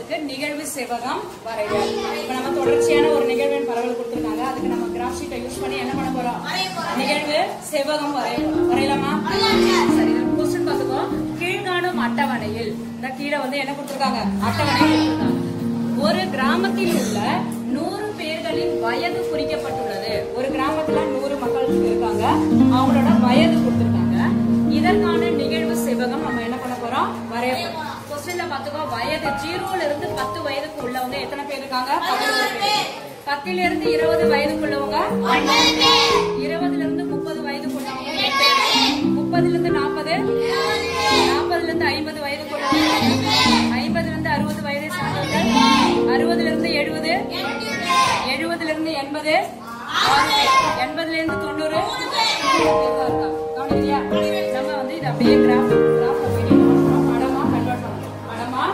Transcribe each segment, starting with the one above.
மாணவர்களுக்கு நிகழ்வு செவகம் வரைதல் இப்ப நம்ம தொடர்ச்சியான ஒரு நிகழ்வின் பரவல் கொடுத்திருக்காங்க அதுக்கு நம்ம கிராஃப் ஷீட்டை யூஸ் பண்ணி என்ன பண்ண போறோம் நிகழ்வு செவகம் வரைய போறோம் வரையலாமா சரி கொஸ்டின் பார்த்துக்கோ கீழ்காணும் அட்டவணையில் இந்த கீழே வந்து என்ன கொடுத்திருக்காங்க அட்டவணை கொடுத்திருக்காங்க ஒரு கிராமத்தில் உள்ள நூறு பேர்களின் வயது குறிக்கப்பட்டுள்ளது ஒரு கிராமத்துல நூறு மக்கள் இருக்காங்க அவங்களோட வயது கொடுத்திருக்காங்க இதற்கான நிகழ்வு செவகம் நம்ம என்ன பண்ண போறோம் வரைய போறோம் கொஸ்டின்ல பாத்துக்கோ வயது ஜீரோல இருந்து பத்து வயதுக்கு உள்ளவங்க எத்தனை பேர் இருக்காங்க பதினோரு பேர் பத்துல இருந்து இருபது வயதுக்குள்ளவங்க இருபதுல இருந்து முப்பது வயதுக்குள்ளவங்க எட்டு பேர். முப்பதுல இருந்து நாற்பது நாற்பதுல இருந்து ஐம்பது வயதுக்குள்ளவங்க ஐம்பதுல இருந்து அறுபது வயதை சார்ந்தவர்கள் அறுபதுல இருந்து எழுபது எழுபதுல இருந்து எண்பது ஆறு பேர். எண்பதுல இருந்து தொண்ணூறு இதுவா இருக்கா? கவனிக்கிறியா? நம்ம வந்து இது அப்படியே கிராஃப் கிராஃப்ல போய் என்ன பண்றோம்? படமா convert பண்றோம். படமா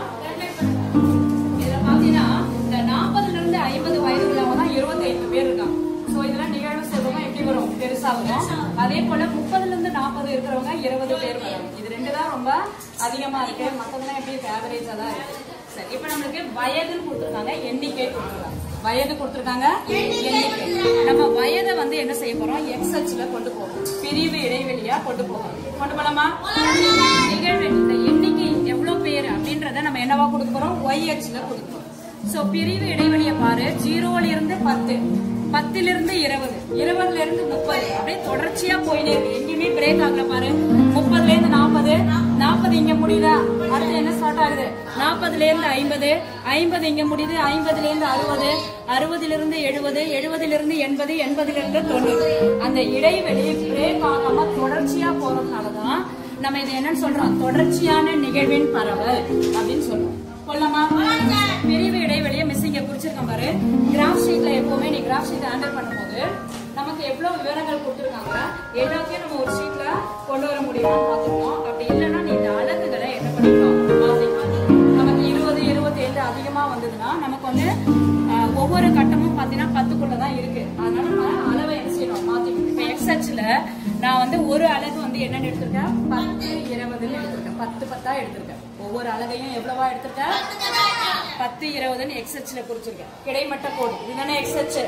இதுல பாத்தீங்கன்னா இந்த 40 ல இருந்து 50 வயது உள்ளவங்க தான் 25 பேர் இருக்காங்க சோ இதெல்லாம் நிகழ்வு செல்வமா எப்படி வரும் பெருசா வரும் அதே போல 30 ல இருந்து 40 இருக்கிறவங்க 20 பேர் வரும் இது ரெண்டு தான் ரொம்ப அதிகமா இருக்கு மத்ததெல்லாம் எப்படி இருக்கு ஆவரேஜா தான் இருக்கு சரி இப்போ நம்மளுக்கு வயதுன்னு கொடுத்துருக்காங்க எண்ணிக்கை கொடுத்துருக்காங்க வயது கொடுத்துருக்காங்க எண்ணிக்கை நம்ம வயதை வந்து என்ன செய்ய போறோம் எக்ஸ் அச்சுல கொண்டு போறோம் பிரிவு இடைவெளியா கொண்டு போறோம் கொண்டு போலாமா நிகழ்வு இந்த எண்ணிக்கை எவ்வளவு பேர் அப்படின்றத நம்ம என்னவா கொடுக்க போறோம் ஒய் அச்சுல கொடுக்கிறோம் சோ பிரிவு இடைவெளியை பாரு ஜீரோல இருந்து பத்து பத்துல இருந்து இருபது இருபதுல இருந்து முப்பது அப்படியே தொடர்ச்சியா போயிட்டே இருக்கு எங்கேயுமே பிரேக் ஆகல பாரு முப்பதுல இருந்து நாற்பது நாற்பது இங்க முடியுதா அடுத்து என்ன ஸ்டார்ட் ஆகுது நாற்பதுல இருந்து ஐம்பது ஐம்பது இங்க முடியுது ஐம்பதுல இருந்து அறுபது அறுபதுல இருந்து எழுபது எழுபதுல இருந்து எண்பது எண்பதுல இருந்து தொண்ணூறு அந்த இடைவெளி பிரேக் ஆகாம தொடர்ச்சியா போறதுனாலதான் நம்ம இது என்னன்னு சொல்றோம் தொடர்ச்சியான நிகழ்வின் பரவல் அப்படின்னு சொல்றோம் கொள்ளமா பிரிவு இடைவெளியை மிஸ் இங்க குறிச்சிருக்கேன் பாரு கிராஃப் ஷீட்ல எப்பவுமே நீ கிராஃப் ஷீட் ஹேண்டில் பண்ணும்போது நமக்கு எவ்வளவு விவரங்கள் கொடுத்துருக்காங்க எல்லாத்தையும் நம்ம ஒரு ஷீட்ல கொண்டு வர முடியுமான்னு பார்த்துருக்கோம் அப்படி இல்லைன்னா நீ இந்த அலகுகளை என்ன பண்ணிக்கணும் மாத்திக்கணும் நமக்கு இருபது இருபத்தி ஏழு அதிகமா வந்ததுன்னா நமக்கு வந்து ஆஹ், ஒவ்வொரு கட்டமும் பாத்தீங்கன்னா பத்துக்குள்ள தான் இருக்கு அதனால நம்ம அளவை என்ன செய்யணும் மாத்திக்கணும் இப்ப எக்ஸ் அச்சுல நான் வந்து ஒரு அலகு வந்து என்னன்னு எடுத்திருக்கேன் பத்து இருபதுன்னு எடுத்திருக்கேன் பத்து பத்தா எடுத்திருக்கேன் ஒவ்வொரு அலகையும் எவ்வளவா எடுத்திருக்கேன் பத்து இருபதுன்னு எக்ஸ் அச்சுல குறிச்சிருக்கேன் கிடைமட்ட கோடு இதுதானே எக்ஸ் அச்சு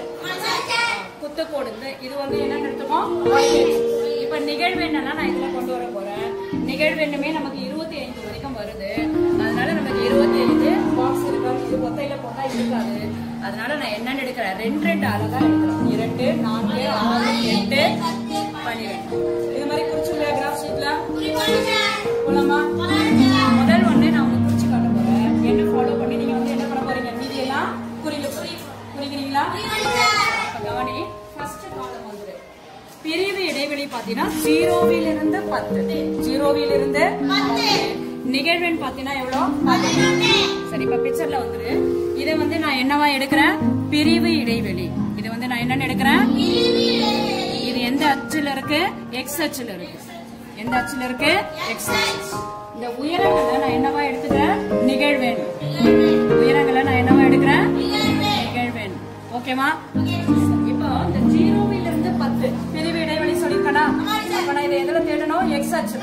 குத்து கோடு இந்த இது வந்து என்னன்னு எடுத்துக்கோம் Y அச்சு. இப்ப நிகழ்வு என்னன்னா நான் இதுல கொண்டு வர போறேன் நிகழ்வு என்னமே நமக்கு இருபத்தி ஐந்து வரைக்கும் வருது அதனால நமக்கு இருபத்தி ஐந்து பாக்ஸ் இருக்கும் இது ஒத்தையில போட்டா இருக்காது அதனால நான் என்னன்னு எடுக்கிறேன் ரெண்டு ரெண்டு அழகா எடுக்கிறேன் இரண்டு நான்கு ஆறு எட்டு பன்னிரெண்டு இது மாதிரி குறிச்சுள்ள கிராஃப் ஷீட்ல போலாமா முதல் ஒண்ணு நான் உங்களுக்கு குறிச்சு காட்ட போறேன் என்ன ஃபாலோ பண்ணி நீங்க வந்து என்ன பண்ண போறீங்க மீதி எல்லாம் குறிக்க போறீங்க குறிக்கிறீங்களா அப்ப கவனி ஃபர்ஸ்ட் காலம் வந்துரு பிரிவு இடைவெளி பாத்தீங்கன்னா ஜீரோவில் இருந்து பத்து ஜீரோவில் இருந்து நிகழ்வெண் பாத்தீங்கன்னா எவ்வளவு பதினொன்று. சரி இப்ப பிக்சர்ல வந்துரு இதை வந்து நான் என்னவா எடுக்கிறேன் பிரிவு இடைவெளி இது வந்து நான் என்னன்னு எடுக்கிறேன் இது எந்த அச்சுல இருக்கு எக்ஸ் அச்சுல இருக்கு எந்த அச்சுல இருக்கு எக்ஸ் அச்சு இந்த உயரங்களை நான் என்னவா எடுத்துக்கிறேன் நிகழ்வெண் உயரங்களை நான் என்னவா எடுக்கிறேன் நிகழ்வெண் ஓகேவா இப்போ இந்த ஜீரோவில் இருந்து பத்து பிரிவு இடைவெளி சொல்லிருக்கனா அப்ப நான் இதை எதுல தேடணும் எக்ஸ் அச்சு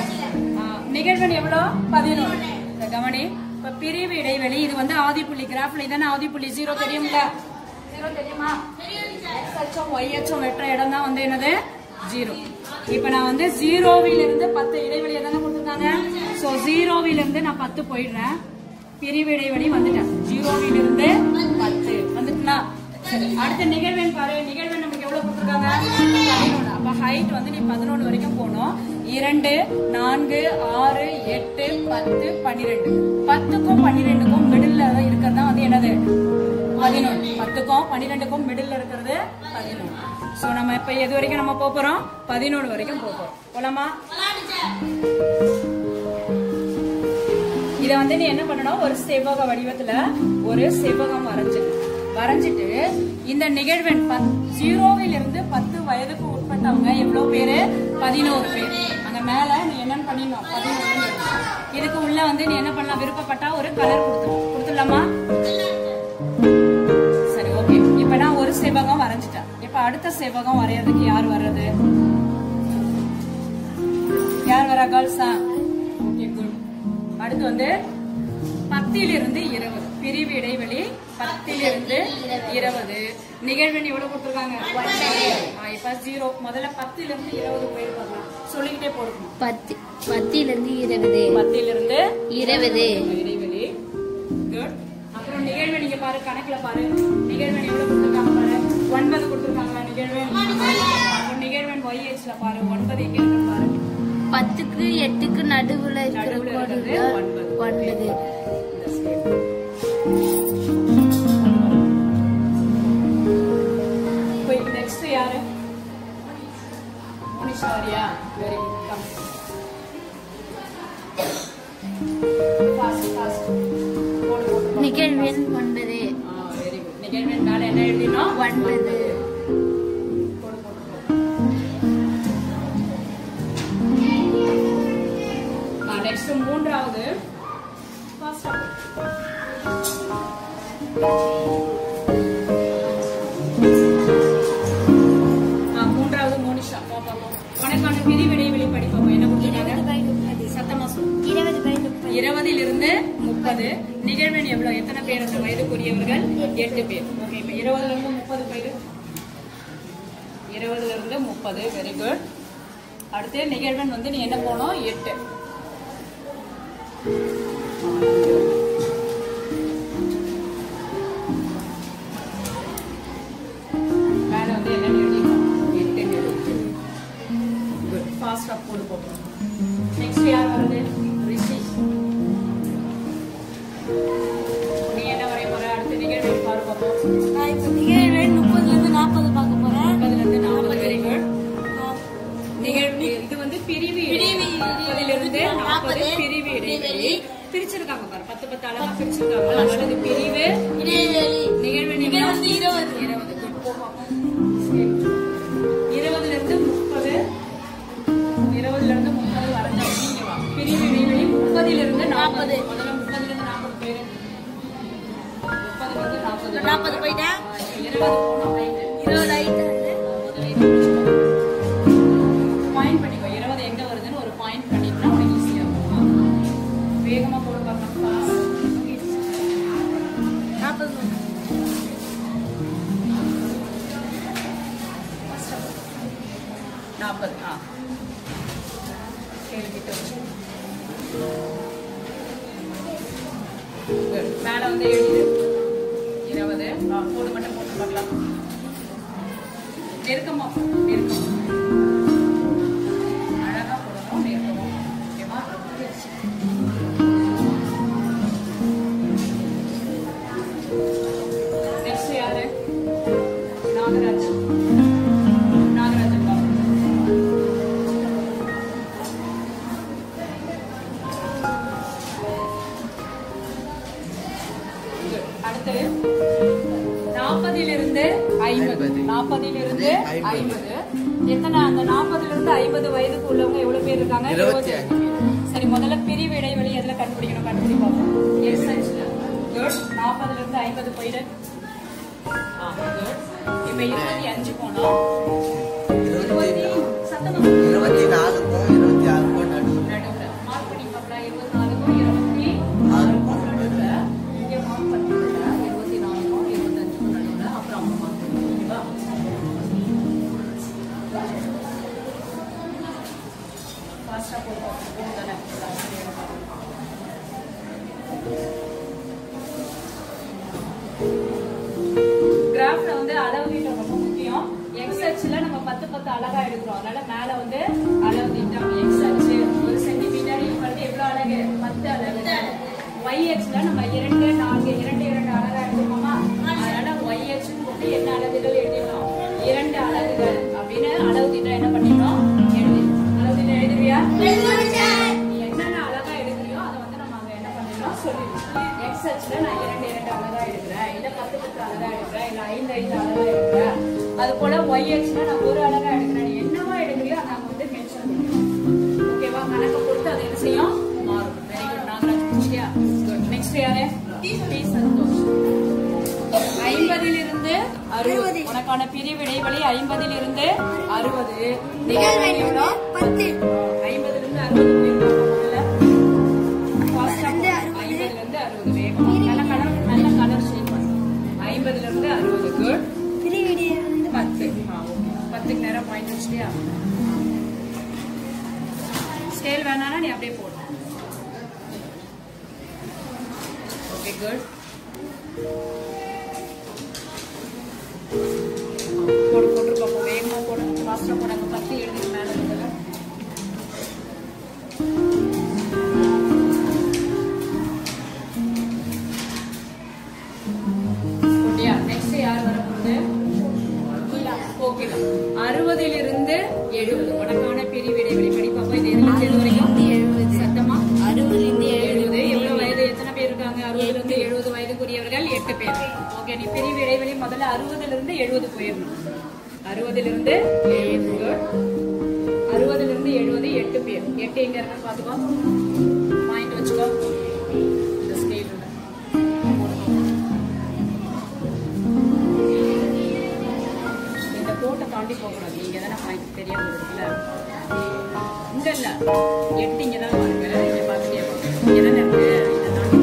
நிகழ்வெண் எவ்வளவு பதினொன்று இந்த கவனி இப்ப பிரிவு இடைவெளி இது வந்து ஆதிப்புள்ளி கிராஃப்ல இதானே ஆதிப்புள்ளி ஜீரோ தெரியும்ல ஜீரோ தெரியுமா எக்ஸ் அச்சம் ஒய் அச்சம் வெட்டுற இடம் தான் வந்து என்னது ஜீரோ இப்ப நான் வந்து ஜீரோவில் இருந்து பத்து இடைவெளி தானே கொடுத்துருக்காங்க சோ ஜீரோவில் இருந்து நான் பத்து போயிடுறேன் பிரிவு இடைவெளி வந்துட்டேன் ஜீரோவில் இருந்து பத்து வந்துட்டுனா சரி அடுத்த நிகழ்வெண் பாரு நிகழ்வெண் நமக்கு எவ்வளவு கொடுத்துருக்காங்க பதினொன்று அப்ப ஹைட் வந்து நீ பதினொன்று வரைக்கும் போகணும் இரண்டு நான்கு ஆறு எட்டு பத்து பன்னிரெண்டு பத்துக்கும் பன்னிரெண்டுக்கும் மிடில் இருக்கிறது தான் வந்து என்னது பதினொன்று பத்துக்கும் பன்னிரெண்டுக்கும் மிடில் இருக்கிறது பதினொன்று சோ நம்ம இப்ப எது வரைக்கும் நம்ம போக போறோம் பதினொன்று வரைக்கும் போக போறோம் போலாமா இத வந்து நீ என்ன பண்ணணும் ஒரு செவ்வக வடிவத்துல ஒரு செவ்வகம் வரைஞ்சு வரைஞ்சிட்டு இந்த நிகழ்வெண் பத் ஜீரோவில் இருந்து பத்து வயதுக்கு உட்பட்டவங்க எவ்வளவு பேரு பதினோரு பேர் அங்க மேல நீ என்னன்னு பண்ணிடணும் பதினோரு இதுக்கு உள்ள வந்து நீ என்ன பண்ணலாம் விருப்பப்பட்டா ஒரு கலர் கொடுத்துடலாம் கொடுத்துடலாமா சரி ஓகே இப்ப நான் ஒரு செவ்வகம் வரைஞ்சிட்டேன் இப்ப அடுத்த செவ்வகம் வரையறதுக்கு யார் வர்றது யார் வரா கேர்ள்ஸா ஓகே குட் அடுத்து வந்து பத்திலிருந்து இருபது பிரிவு இடைவெளி பத்திலிருந்து இருபது நிகழ்வெண் எவ்வளவு கொடுத்துருக்காங்க ஆ, இப்ப ஜீரோ முதல்ல பத்திலிருந்து இருபது போயிட்டு பார்க்கலாம் சொல்லிக்கிட்டே போடுக்கணும் பத்து பத்திலிருந்து இருபது பத்திலிருந்து இருபது இடைவெளி குட் அப்புறம் நிகழ்வெண் நீங்க பாரு கணக்குல பாரு நிகழ்வெண் எவ்வளவு கொடுத்துருக்காங்க பாரு ஒன்பது கொடுத்துருக்காங்களா நிகழ்வெண் அப்புறம் நிகழ்வெண் ஒய்ஹெச்ல பாரு ஒன்பது எங்க இருக்கு பாரு பத்துக்கு எட்டுக்கு நடுவுல இருக்கிற நடுவுல கோடு இருக்கிறது தான் ஒன்பது. ஒன்பது இந்த scale. இப்போ நெக்ஸ்ட் யாரு மோனிஷா வரியா very good come fast fast போடு போடு நிகழ்வெண் ஒன்பது ஆ வெரி குட் நிகழ்வெண் மேல என்ன எழுதினோம் ஒன்பது போடு போடு ஆ நெக்ஸ்ட் மூன்றாவது ஃபாஸ்டா ஆ, மூன்றாவது மோனிஷா பாப்பா உனக்கான பிரிவு இடைவெளி படிப்போம் என்ன கொடுத்துருக்காங்க சத்தமா சொல்லு இருபது பை முப்பது இருபதிலிருந்து முப்பது நிகழ்வெண் எவ்வளவு எத்தனை பேர் அந்த வயதுக்குரியவர்கள் எட்டு பேர் ஓகே இப்ப இருபதுல இருந்து முப்பது பேர் இருபதுல இருந்து முப்பது வெரி குட் அடுத்து நிகழ்வெண் வந்து நீ என்ன போனோம் எட்டு மேல வந்து என்ன எழுதிக்கணும் எட்டு எழுதி குட் ஃபாஸ்டா போடு போட்டோம் நெக்ஸ்ட் யார் வருது ரிஷி நீ என்ன வரைய போற அடுத்த நிகழ்வு பாரு பார்ப்போம் நான் இப்ப நிகழ்வெண் முப்பதுல இருந்து நாற்பது பார்க்க போறேன் முப்பதுல இருந்து நாற்பது வெரி குட் நிகழ்வு இது வந்து பிரிவு பிரிவு முப்பதிலிருந்து நாற்பது நாற்பது பிரிவு இடைவெளி இடைவெளி. பிரிச்சிருக்காங்க பாரு பத்து பத்து அழகா பிரிச்சிருக்காங்க அதனால இது பிரிவு இடைவெளி நிகழ்வு நிகழ்வு வந்து இருபது. இருபது good. போ பார்ப்போம். சரி. இருபதுல இருந்து முப்பது இருபதுல இருந்து முப்பது வரைஞ்சா நீங்க வா. பிரிவு இடைவெளி முப்பதிலிருந்து இருந்து நாற்பது முதல்ல முப்பதுல இருந்து நாற்பது பேரு முப்பதுல இருந்து நாற்பது நாற்பது போயிட்டேன் இருபது போனோம் ரைட்டு இருபது ஆயிட்டு பாயிண்ட் பண்ணிக்கோ இருபது எங்க வருதுன்னு ஒரு பாயிண்ட் பண்ணிட்டா உனக்கு ஈஸியா இருக்கும் வேகமா போட பார்க்கலாம் நாற்பது நாற்பது ஆ கேள்விக்கிட்ட வச்சு Good. மேல வந்து எழுது இருபது ஆ, கோடு மட்டும் போட்டு பார்க்கலாம் நெருக்கமா போ, நெருக்கமா அழகா போடணும் நெருக்கமா ஓகேவா நெக்ஸ்ட் யாரு நாகராஜன் நாகராஜன் பாபு அடுத்து நாற்பதிலிருந்து ஐம்பது நாற்பதிலிருந்து ஐம்பது எத்தனை அந்த நாற்பதிலிருந்து ஐம்பது வயதுக்கு உள்ளவங்க எவ்வளவு பேர் இருக்காங்க இருபத்தி இருபத்தி சரி முதல்ல பிரிவு இடைவெளி எதுல கண்டுபிடிக்கணும் கண்டுபிடி பார்ப்போம் எஸ் குட் நாற்பதுல இருந்து ஐம்பது போயிடு ஆ, good. இப்ப இருபத்தி அஞ்சு போனோம் இருபத்தி சத்தமா சொல்லு. இருபத்தி நாலுக்கும் இருபத்தி ஆறுக்கும் நடுவில் நடுவுல மார்க் பண்ணி பார்க்கலாம் இருபத்தி நாலுக்கும் இருபத்தி ஆறுக்கும் நடுவுல இங்க மார்க் பண்ணிக்கல இருபத்தி நாலுக்கும் இருபத்தஞ்சுக்கும் நடுவுல அப்புறம் அம்மா மார்க் பண்ணுங்க ஃபாஸ்டா போடுவோம் தானே கிராஃப்ல வந்து அளவு நீட்டம் ரொம்ப முக்கியம் எக்ஸ் அச்சுல நம்ம பத்து பத்து அழகா எடுக்கிறோம் அதனால மேல வந்து அளவு நீட்டம் எக்ஸ் அச்சு ஒரு சென்டிமீட்டர் ஈக்குவல் எவ்வளவு அழகு பத்து அழகு ஒய் அச்சுல நம்ம இரண்டு நான்கு இரண்டு இரண்டு அழகா எடுத்துக்கோமா அதனால ஒய் அச்சுன்னு போட்டு என்ன அலகுகள் எழுதிடணும் இரண்டு அலகுகள் அப்படின்னு அளவு திட்டம் என்ன பண்ணிடணும் எழுதி அளவு திட்டம் எழுதுவியா நீ என்னென்ன அழகா எடுக்கிறியோ அதை வந்து நம்ம அங்க என்ன பண்ணிடலாம் சொல்லிடணும் எக்ஸ் அச்சுல நான் இரண்டு இரண்டு அழகா எடுக்கிறேன் இல்ல பத்து பத்து அழகா எடுக்கிறேன் இல்ல ஐந்து ஐந்து அழகா எடுக்கிறேன் அது போல ஒய் அச்சுல நான் ஒரு அழகா எடுக்கிறேன் நீ என்னவா எடுக்கிறியோ அதை நாங்க வந்து மென்ஷன் பண்ணிடுவோம் ஓகேவா கணக்கை பொறுத்து அது என்ன செய்யும் மாறும் வெரி குட் நாகராஜ் முடிச்சியா குட் நெக்ஸ்ட் யாரு டி சந்தோஷ் ஐம்பதிலிருந்து அறுபது உனக்கான பிரிவு இடைவெளி ஐம்பதிலிருந்து அறுபது நிகழ்வெண் எவ்வளோ பத்து ஐம்பதுல இருந்து அறுபது பேர் பார்ப்போம் முதல்ல. Fast ஆ ஐம்பதுல இருந்து போகும். அறுபது. ஐம்பதுல இருந்து அறுபது வேணாம்னா நீ அப்படியே போடு ஓகே குட் போடு போட்டு பார்ப்போம் வேகமா போடுங்க ஃபாஸ்டா போடுங்க பத்து எழுதி மேல இருக்குல்ல ஓகேயா நெக்ஸ்ட் யார் வர போகுது ஓகே அறுபதிலிருந்து எழுபது உனக்கான பெரிய இடைவெளி படி பாப்போம் இது எதுல இருந்து எது வரைக்கும் எழுபது சத்தமா அறுபதுலேருந்து எழுபது எவ்வளவு வயது எத்தனை பேர் இருக்காங்க அறுபதுல இருந்து எழுபது வயதுக்குரியவர்கள் எட்டு பேர் ஓகே நீ பெரிய இடைவெளி முதல்ல அறுபதுல இருந்து எழுபது போயிடணும் அறுபதுல இருந்து எழுபது அறுபதுல இருந்து எழுபது எட்டு பேர் எட்டு எங்க இருக்குன்னு பாத்துக்கோ பாயிண்ட் வச்சுக்கோ இந்த ஸ்கேல் இந்த கோட்டை தாண்டி போகக்கூடாது நீங்க தானே பாயிண்ட் தெரியாம இருக்குல்ல இங்க இல்ல எட்டு இங்க தான் பாருங்க இங்க பாத்துட்டே வாங்க. இங்க தானே இருக்கு இதை தாண்டி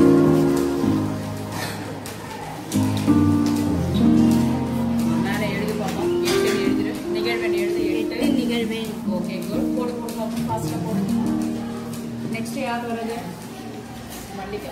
மேல எழுதி பார்ப்போம் எட்டு எழுதிரு நிகழ்வெண் எழுதி எட்டு நிகழ்வேன் ஓகே குட் போடு போடு பார்ப்போம் ஃபாஸ்டா போடு நெக்ஸ்ட் யார் வருது மல்லிகா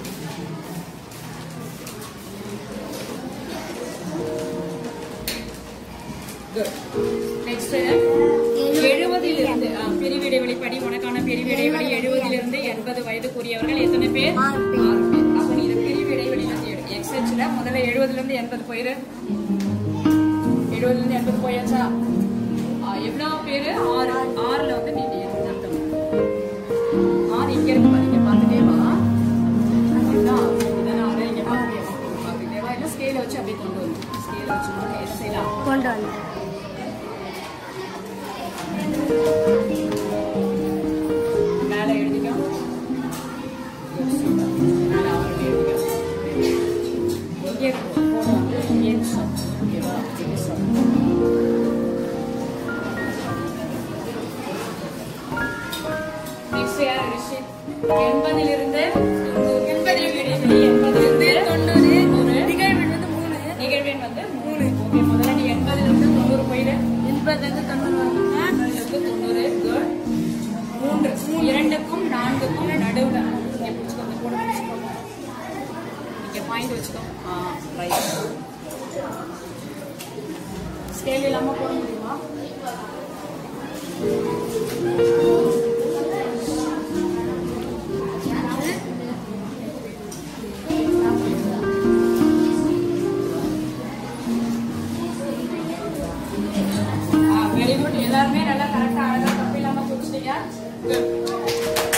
குட் நெக்ஸ்ட் எழுபதில் இருந்து பிரிவு இடைவெளி படி உனக்கான பிரிவு இடைவெளி எழுபதில் இருந்து எண்பது வயதுக்குரியவர்கள் எத்தனை பேர் ஆறு பேர். ஆறு பேர் அப்ப நீ இது பிரிவு இடைவெளி வந்து எடு எக்ஸ்எச்ல முதல்ல எழுபதுல இருந்து எண்பது போயிரு எழுபதுல இருந்து எண்பது போயாச்சா ஆ, எவ்வளவு பேரு ஆறு ஆறுல வந்து நீ நிறுத்தணும் ஆறு இங்க இருக்கு பாரு இங்க பார்த்துட்டே வா இதுதான் இதுதான் ஆறு இங்க பார்த்துட்டே வா பார்த்துட்டே வா இல்ல ஸ்கேல வச்சு அப்படியே கொண்டு வரணும் ஸ்கேல வச்சு கொண்டு எது செய்யலாம் கொண்டு வந்தேன் மேல எழுதிக்கோ மேல ஆறு எழுதிக்கோ இங்கே போனோம் என் ஷாப் ஓகேவா இது ஷாப் நெக்ஸ்ட் யார் ரிஷி எண்பதிலிருந்து எண்பதில் இடைவெளி எண்பதிலிருந்து தொண்ணூறு நூறு நிகழ்வேன் வந்து மூணு நிகழ்வேன் வந்து மூணு ஓகே முதல்ல நீ எண்பதிலிருந்து தொண்ணூறு போயிடு எண்பதுலேருந்து தொண்ணூறு வருங்க எண்பதிலிருந்து தொண்ணூறு good. மூன்று இரண்டுக்கும் நான்குக்கும் நடுவுல இங்க பிடிச்சுக்கோ இந்த கூட பிடிச்சுக்கோ இங்க பாயிண்ட் வச்சுக்கோ ஆ ரைட் ஸ்கேல் இல்லாம போட முடியுமா வெரி குட் எல்லாருமே நல்லா கரெக்டா அழகா தப்பு இல்லாம பிடிச்சிட்டீங்க Good.